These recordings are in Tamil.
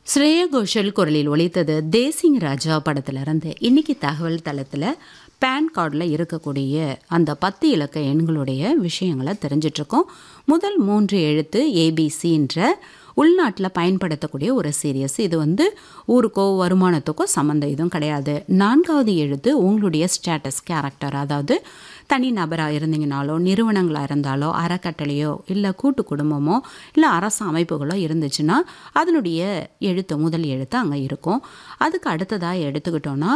ஸ்ரேயா கோஷல் குரலில் ஒலித்தது தேசிங் ராஜா படத்திலிருந்து இன்னைக்கு தகவல் தளத்தில் பேன் கார்டில் இருக்கக்கூடிய அந்த பத்து இலக்க எண்களுடைய விஷயங்களை தெரிஞ்சிட்ருக்கோம் முதல் மூன்று எழுத்து ஏபிசின்ற உள்நாட்டில் பயன்படுத்தக்கூடிய ஒரு சீரியஸ் இது வந்து ஊருக்கோ வருமானத்துக்கோ சம்மந்தம் எதுவும் கிடையாது நான்காவது எழுத்து உங்களுடைய ஸ்டேட்டஸ் கேரக்டர் அதாவது தனி நபராக இருந்தீங்கனாலோ நிறுவனங்களாக இருந்தாலோ அறக்கட்டளையோ இல்லை கூட்டு குடும்பமோ இல்லை அரசு அமைப்புகளோ இருந்துச்சுன்னா அதனுடைய எழுத்து முதல் எழுத்து அங்கே இருக்கும் அதுக்கு அடுத்ததாக எடுத்துக்கிட்டோன்னா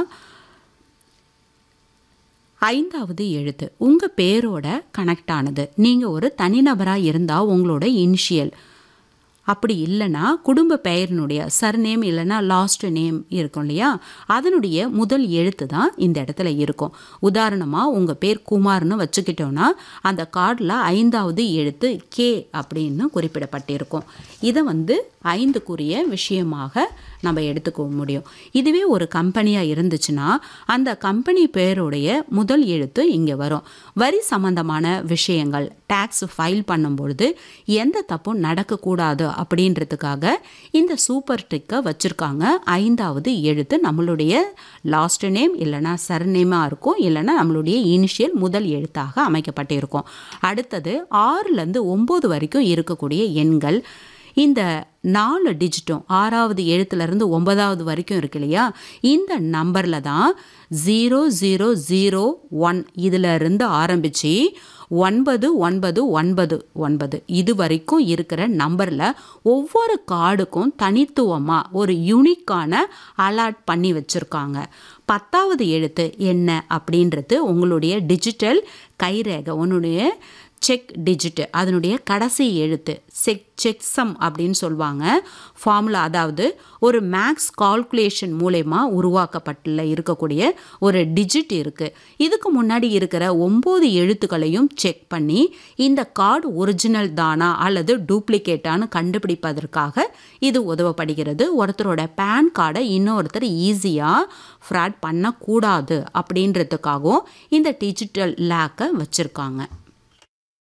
ஐந்தாவது எழுத்து உங்கள் பேரோட கனெக்ட் ஆனது நீங்கள் ஒரு தனிநபராக இருந்தால் உங்களோட இனிஷியல் அப்படி இல்லைன்னா குடும்ப பெயரினுடைய சர்நேம் இல்லைன்னா லாஸ்ட் நேம் இருக்கும் இல்லையா அதனுடைய முதல் எழுத்து தான் இந்த இடத்துல இருக்கும் உதாரணமாக உங்கள் பேர் குமார்னு வச்சுக்கிட்டோன்னா அந்த கார்டில் ஐந்தாவது எழுத்து கே அப்படின்னு குறிப்பிடப்பட்டிருக்கும் இதை வந்து ஐந்துக்குரிய விஷயமாக நம்ம எடுத்துக்க முடியும் இதுவே ஒரு கம்பெனியாக இருந்துச்சுன்னா அந்த கம்பெனி பேருடைய முதல் எழுத்து இங்கே வரும் வரி சம்பந்தமான விஷயங்கள் டேக்ஸ் ஃபைல் பண்ணும்பொழுது எந்த தப்பும் நடக்கக்கூடாது அப்படின்றதுக்காக இந்த சூப்பர் ட்ரிக்கை வச்சுருக்காங்க ஐந்தாவது எழுத்து நம்மளுடைய லாஸ்ட் நேம் இல்லைனா சர்நேமாக இருக்கும் இல்லைனா நம்மளுடைய இனிஷியல் முதல் எழுத்தாக அமைக்கப்பட்டிருக்கும் அடுத்தது ஆறுலேருந்து ஒம்பது வரைக்கும் இருக்கக்கூடிய எண்கள் இந்த நாலு டிஜிட்டும் ஆறாவது எழுத்துலேருந்து ஒன்பதாவது வரைக்கும் இருக்கு இல்லையா இந்த நம்பரில் தான் ஜீரோ ஜீரோ ஜீரோ ஒன் இதில் இருந்து ஆரம்பித்து ஒன்பது ஒன்பது ஒன்பது ஒன்பது இது வரைக்கும் இருக்கிற நம்பரில் ஒவ்வொரு கார்டுக்கும் தனித்துவமாக ஒரு யூனிக்கான அலாட் பண்ணி வச்சுருக்காங்க பத்தாவது எழுத்து என்ன அப்படின்றது உங்களுடைய டிஜிட்டல் கைரேகை உன்னுடைய செக் டிஜிட்டு அதனுடைய கடைசி எழுத்து செக் செக்ஸம் அப்படின்னு சொல்லுவாங்க ஃபார்முலா அதாவது ஒரு மேக்ஸ் கால்குலேஷன் மூலயமா உருவாக்கப்பட்டுள்ள இருக்கக்கூடிய ஒரு டிஜிட் இருக்குது இதுக்கு முன்னாடி இருக்கிற ஒம்பது எழுத்துக்களையும் செக் பண்ணி இந்த கார்டு ஒரிஜினல் தானா அல்லது டூப்ளிகேட்டான்னு கண்டுபிடிப்பதற்காக இது உதவப்படுகிறது ஒருத்தரோட பேன் கார்டை இன்னொருத்தர் ஈஸியாக ஃப்ராட் பண்ணக்கூடாது அப்படின்றதுக்காகவும் இந்த டிஜிட்டல் லேக்கை வச்சுருக்காங்க